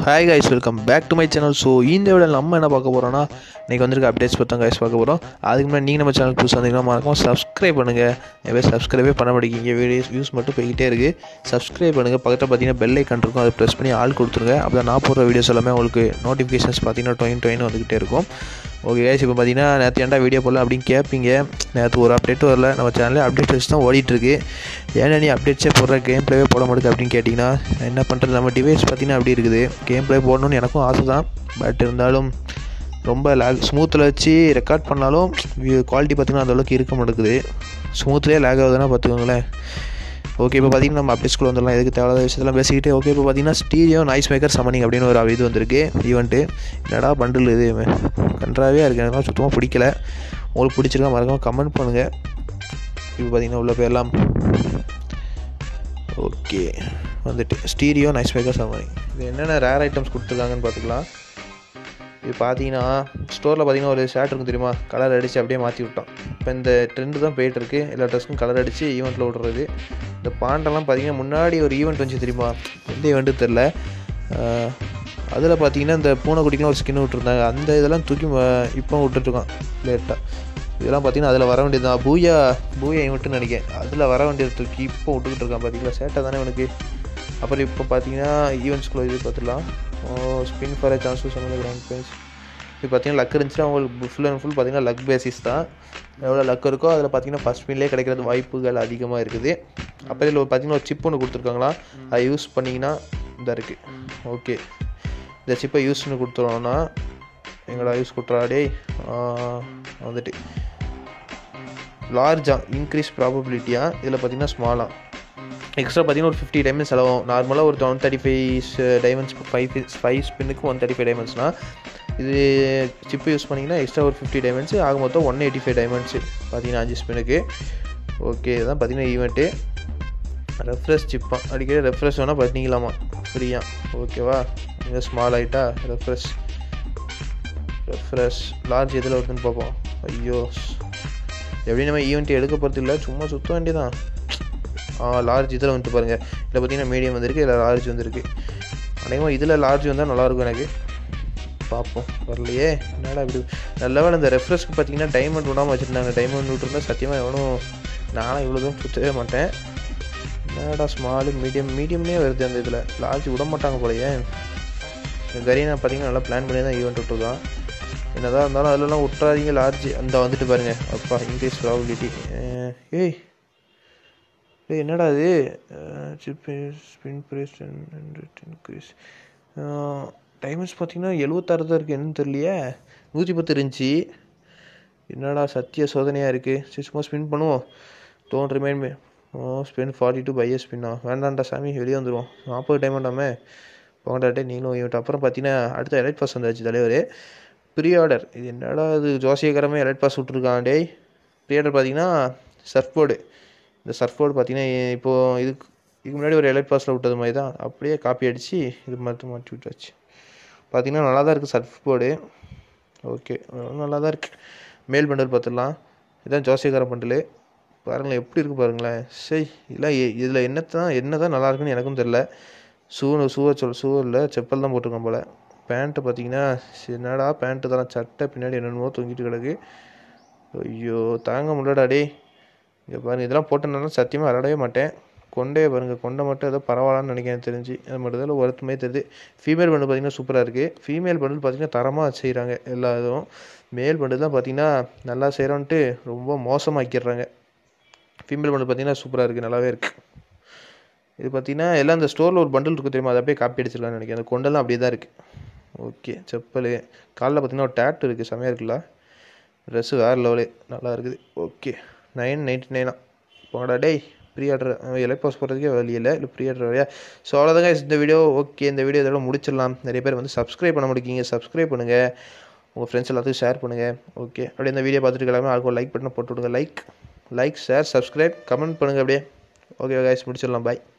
hi guys welcome back to my channel so இந்த விட நம்ம என்ன பார்க்க போகிறோம்னா இன்றைக்கி வந்திருக்க அப்டேட்ஸ் பற்றி தான் கைஸ் பார்க்க போகிறோம் அதுக்கு முன்னாடி நீங்கள் நம்ம சேனல் புதுசாக வந்தீங்கன்னா மறக்காம சப்ஸ்கிரைப் பண்ணுங்கள் நிறைய சப்ஸ்கிரைபே பண்ண மாட்டேங்கிங்க வீடியோஸ் வியூஸ் மட்டும் போய்கிட்டே இருக்குது சப்ஸ்கிரைப் பண்ணுங்கள் பக்கத்தில் பார்த்தீங்கன்னா பெல் ஐக்கன் இருக்கும் அதை ப்ரெஸ் பண்ணி ஆள் கொடுத்துருங்க அப்போ நான் போடுற வீடியோஸ் எல்லாமே உங்களுக்கு நோட்டிஃபிகேஷன்ஸ் பார்த்தீங்கன்னா டொயின் டொயின் வந்துக்கிட்டே இருக்கும் ஓகே கைஸ் இப்போ பார்த்தீங்கன்னா நேற்று ஏன்டா வீடியோ போடல அப்படின்னு கேட்பீங்க நேற்று ஒரு அப்டேட்டும் வரல நம்ம சேனலில் அப்டேட் வச்சு தான் ஓடிட்டுருக்கு ஏன்னா நீ அப்டேட்ஸே போடுற கேம் ப்ளேவே போட மாட்டேது அப்படின்னு கேட்டிங்கன்னா என்ன பண்ணுறது நம்ம டிவைஸ் பார்த்தீங்கன்னா அப்படி இருக்குது கேம் ப்ளே போடணும்னு எனக்கும் ஆசை தான் பட் இருந்தாலும் ரொம்ப லேக் ஸ்மூத்தில் வச்சு ரெக்கார்ட் பண்ணாலும் குவாலிட்டி பார்த்திங்கன்னா அந்தளவுக்கு இருக்க மாட்டேங்குது ஸ்மூத்லேயே லேக் ஆகுதுன்னா பார்த்துக்கோங்களேன் ஓகே இப்போ பார்த்தீங்கன்னா நம்ம அப்டேட்ஸ்குள்ள வந்துடலாம் எதுக்கு தேவையான விஷயத்தெல்லாம் பேசிக்கிட்டு ஓகே இப்போ பார்த்தீங்கன்னா ஸ்டீரியோ நாய்ஸ் மேக்கர் சமனிங் அப்படின்னு ஒரு இது வந்திருக்கு ஈவெண்ட்டு என்னடா பண்டில் இது கன்றாவே இருக்குது எனக்கு சுத்தமாக பிடிக்கல உங்களுக்கு பிடிச்சிருக்கா மறக்காம கமெண்ட் பண்ணுங்கள் இப்போ பார்த்தீங்கன்னா உள்ள போயிடலாம் ஓகே வந்துட்டு ஸ்டீரியோ நைஸ் மேக்கர் சமனிங் இது என்னென்ன ரேர் ஐட்டம்ஸ் கொடுத்துருக்காங்கன்னு பார்த்துக்கலாம் இது பார்த்தீங்கன்னா ஸ்டோரில் பார்த்தீங்கன்னா ஒரு ஷர்ட் இருக்கும் தெரியுமா கலர் அடித்து அப்படியே மாற்றி விட்டோம் இப்போ இந்த ட்ரெண்டு தான் போயிட்டுருக்கு எல்லா ட்ரெஸ்க்கும் கலர் அடித்து ஈவெண்ட்டில் விட்றது இந்த பாண்டெல்லாம் பார்த்தீங்கன்னா முன்னாடி ஒரு ஈவெண்ட் வந்துச்சு தெரியுமா எந்த ஈவெண்ட்டு தெரில அதில் பார்த்தீங்கன்னா இந்த பூனைக்குட்டிக்கெலாம் ஒரு ஸ்கின் விட்டுருந்தாங்க அந்த இதெல்லாம் தூக்கி ம- இப்போ விட்டுட்ருக்கான் லேட்டாக இதெல்லாம் பார்த்தீங்கன்னா அதில் வர வேண்டியது தான் பூயா பூயா ஈவெண்ட்டுன்னு நினைக்கிறேன் அதில் வர வேண்டியது தூக்கி இப்போ விட்டுக்கிட்டு இருக்கான் பார்த்தீங்களா சேட்டை தானே இவனுக்கு அப்புறம் இப்போ பார்த்தீங்கன்னா ஈவெண்ட்ஸ்குள்ளே இது பார்த்துடலாம் ஓ ஸ்பின் ஃபார் சான்ஸ் டு சம்மந்த கிராண்ட் பேஸ் இப்போ பார்த்தீங்கன்னா லக் இருந்துச்சுன்னா உங்களுக்கு ஃபுல் அண்ட் ஃபுல் பார்த்தீங்கன்னா லக் பேசிஸ் தான் எவ்வளோ லக் இருக்கோ அதில் பார்த்தீங்கன்னா ஃபஸ்ட் ஸ்பின்லேயே கிடைக்கிறது வாய்ப்புகள் அதிகமாக இருக்குது அப்புறம் இதில் பார்த்தீங்கன்னா ஒரு சிப் ஒன்று கொடுத்துருக்காங்களா அதை யூஸ் பண்ணிங்கன்னா இந்த இருக்குது ஓகே இந்த சிப்பை யூஸ் பண்ணி கொடுத்துருவோம்னா எங்களோட யூஸ் கொடுத்துறா டேய் ஆ, வந்துட்டு லார்ஜா இன்க்ரீஸ் ப்ராபபிலிட்டியா இதில் பார்த்தீங்கன்னா ஸ்மாலாக எக்ஸ்ட்ரா பார்த்தீங்கன்னா ஒரு ஃபிஃப்டி டைமண்ட்ஸ் செலவாகும் நார்மலாக ஒரு one thirty five diamonds five five ஸ்பின்னுக்கு ஒன் தேர்ட்டி ஃபைவ் டைமண்ட்ஸ்னால் இது சிப்பு யூஸ் பண்ணிங்கன்னா எக்ஸ்ட்ரா ஒரு ஃபிஃப்டி டைமண்ட்ஸ் ஆக மொத்தம் ஒன் எயிட்டி ஃபைவ் டைமண்ட்ஸு பார்த்தீங்கன்னா அஞ்சு ஸ்பின்னுக்கு ஓகே இதுதான் பார்த்தீங்கன்னா ஈவெண்ட்டு ரெஃப்ரெஷ் சிப்பா அடிக்கடி ரெஃப்ரெஷ் வேணால் பண்ணிக்கலாமா ஃப்ரீயாக ஓகேவா இங்கே ஸ்மால் ஆகிட்டா ரெஃப்ரெஷ் ரெஃப்ரெஷ் லார்ஜ் எதில் வருதுன்னு பார்ப்போம் ஐயோ எப்படி நம்ம ஈவெண்ட் எடுக்க போகிறது இல்லை சும்மா சுத்த வேண்டியதான் லார்ஜ் இதில் வந்துட்டு பாருங்கள் இதில் பார்த்தீங்கன்னா மீடியம் வந்திருக்கு இதில் லார்ஜ் வந்திருக்கு அநேகமாக இதில் லார்ஜ் வந்தால் நல்லாயிருக்கும் எனக்கு பார்ப்போம் வரலையே என்னடா இப்படி நல்ல வேலை இந்த ரெஃப்ரெஷ்க்கு பார்த்தீங்கன்னா டைமண்ட் விடாமல் வச்சுருந்தாங்க டைமண்ட் விட்டுருந்தா சத்தியமாக எவனும் நானும் இவ்வளோ தூரம் சுற்றவே மாட்டேன் என்னடா ஸ்மாலு மீடியம் மீடியம்னே வருது அந்த இதில் லார்ஜ் விட மாட்டாங்க போலயே இந்த கரீனா பார்த்தீங்கன்னா நல்லா பிளான் பண்ணி தான் ஈவெண்ட் விட்டுருக்கான் என்னதான் இருந்தாலும் அதிலலாம் விட்றாதீங்க லார்ஜ் அந்த வந்துட்டு பாருங்க அப்பா இன்க்ரீஸ் ப்ராபிலிட்டி ஏய் ஏய் என்னடா இது ஸ்பின் ப்ரைஸ் இன்க்ரீஸ் டைமண்ட்ஸ் பார்த்தீங்கன்னா எழுபத்தாறு தான் இருக்குது என்னன்னு தெரியலையே நூற்றி பத்து இருந்துச்சு என்னடா சத்திய சோதனையாக இருக்குது சரி சும்மா ஸ்பின் பண்ணுவோம் டோன் ரிமைண்ட் மீ ஓ ஸ்பின் ஃபார்ட்டி டூ பைய ஸ்பின்னா வேண்டாம்டா சாமி வெளியே வந்துடுவோம் நாற்பது டைமண்டாமே போங்கடாட்டே நீங்களும் இவட்டு அப்புறம் பார்த்தீங்கன்னா அடுத்த எலைட் பாஸ் வந்தாச்சு தலைவர் ப்ரீ ஆர்டர் இது என்னடா இது ஜோசியகரமே எலைட் பாஸ் விட்ருக்கான் டேய் ப்ரீ ஆர்டர் பார்த்தீங்கன்னா சர்ஃப் போர்டு இந்த சர்ஃப் போர்டு பார்த்தீங்கன்னா இப்போது இதுக்கு இதுக்கு முன்னாடி ஒரு எலைட் பாஸில் விட்டது மாதிரி தான் அப்படியே காப்பி அடித்து இது மட்டும் மாட்டி விட்டாச்சு பார்த்தீங்கன்னா நல்லா தான் இருக்குது சர்ஃப் போர்டு ஓகே நல்லா தான் இருக்குது மேல் பண்டல் பார்த்துடலாம் இதுதான் ஜோசியகார பண்டலு பாருங்களேன் எப்படி இருக்குது பாருங்களேன் சரி இல்லை இதில் என்னத்தான் என்ன தான் நல்லா இருக்குன்னு எனக்கும் தெரில ஷூ ஷூவை சொல் ஷூ இல்லை செப்பல் தான் போட்டிருக்கோம் போல் பேண்ட்டு பார்த்தீங்கன்னா சரி, என்னடா பேண்ட்டு தான் சட்டை பின்னாடி என்னென்னமோ தொங்கிட்டு கிடக்கு ஐயோ தாங்க முடியலடா டேய் இங்கே பாருங்க இதெல்லாம் போட்டனால சத்தியமாக விளாடவே மாட்டேன் கொண்டே பாருங்க கொண்டை மட்டும் ஏதோ பரவாயில்லன்னு நினைக்கிறேன் தெரிஞ்சு அது மட்டும் தான் ஒருத்தமே தெரியுது ஃபீமேல் பண்டில் பார்த்தீங்கன்னா சூப்பராக இருக்குது ஃபீமேல் பண்டில் பார்த்தீங்கன்னா தரமாக செய்கிறாங்க எல்லா இதுவும் மேல் பண்டில் தான் பார்த்தீங்கன்னா நல்லா செய்கிறோன்ட்டு ரொம்ப மோசமாக்கிடுறாங்க ஃபீமேல் பண்டில் பார்த்தீங்கன்னா சூப்பராக இருக்குது நல்லாவே இருக்குது இது பார்த்தீங்கன்னா எல்லாம் இந்த ஸ்டோரில் ஒரு பண்டில் இருக்குது தெரியுமா அதை அப்படியே காப்பி அடிச்சிடலாம்னு நினைக்கிறேன் அந்த கொண்டெல்லாம் அப்படியே தான் இருக்குது ஓகே செப்பல் காலில் பார்த்தீங்கன்னா ஒரு டேட் இருக்குது செமையாக இருக்குல்ல ட்ரெஸ்ஸு வேறு லெவலே நல்லா இருக்குது ஓகே நைன் நைன்ட்டி நைனா போடா டேய் ப்ரீ ஆர்டர் எலைட் பாஸ் போகிறதுக்கே வழி இல்லை இல்லை ப்ரீ ஆர்டர் வழியா ஸோ அவ்வளோதாங்க இந்த வீடியோ ஓகே இந்த வீடியோ இதோட முடிச்சிடலாம் நிறைய பேர் வந்து சப்ஸ்கிரைப் பண்ண முடிக்கீங்க சப்ஸ்கிரைப் பண்ணுங்கள் உங்கள் ஃப்ரெண்ட்ஸ் எல்லாத்துக்கும் ஷேர் பண்ணுங்கள் ஓகே அப்படியே இந்த வீடியோ பார்த்துட்டு எல்லாமே அதுக்கு லைக் பட்டனை போட்டு விடுங்க like like share subscribe comment பண்ணுங்கள் அப்படியே ஓகே கைஸ் முடிச்சிடலாம் பாய்